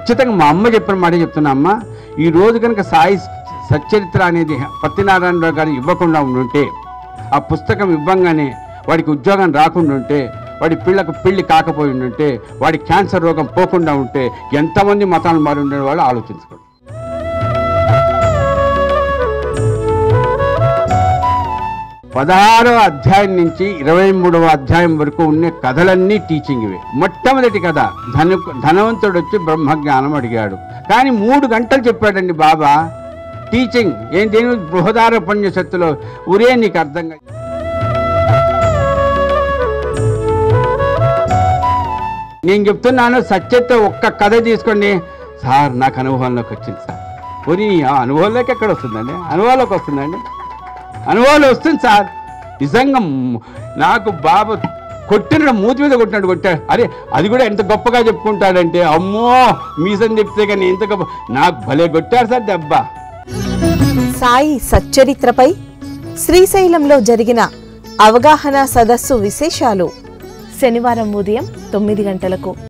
ఖచ్చితంగా మా అమ్మ చెప్పిన మాట చెప్తున్నా అమ్మ ఈ రోజు కనుక సాయి సచ్చరిత్ర అనేది పత్తినారాయణరావు గారు ఇవ్వకుండా ఉండుంటే ఆ పుస్తకం ఇవ్వంగానే వాడికి ఉద్యోగం రాకుండా ఉంటే వాడి పిల్లకు పెళ్లి కాకపోయి ఉంటే వాడి క్యాన్సర్ రోగం పోకుండా ఉంటే ఎంతమంది మతాలు మారి ఉండే వాళ్ళు ఆలోచించుకోండి పదహారవ అధ్యాయం నుంచి ఇరవై మూడవ అధ్యాయం వరకు ఉన్న కథలన్నీ టీచింగ్ ఇవే మొట్టమొదటి కథ ధను ధనవంతుడు వచ్చి బ్రహ్మజ్ఞానం అడిగాడు కానీ మూడు గంటలు చెప్పాడండి బాబా టీచింగ్ ఏంటి బృహదారపణ్య శక్తిలో ఉరే నీకు అర్థం కాదు నేను చెప్తున్నాను సత్యత ఒక్క కథ తీసుకోండి సార్ నాకు అనుభవంలోకి వచ్చింది సార్ పోనీ ఆ అనుభవంలోకి ఎక్కడ వస్తుందండి అనుభవంలోకి వస్తుందండి అనుభవంలో వస్తుంది సార్ నిజంగా మ్- నాకు బాబు కొట్టిన మూతి మీద కొట్టినట్టు కొట్టాడు అరే అది కూడా ఎంత గొప్పగా చెప్పుకుంటాడంటే అమ్మో మీసం చెప్తే కానీ ఎంత గొప్ప నాకు భలే కొట్టారు సార్ దెబ్బ సాయి సచ్చరిత్రపై శ్రీశైలంలో జరిగిన అవగాహన సదస్సు విశేషాలు శనివారం ఉదయం తొమ్మిది గంటలకు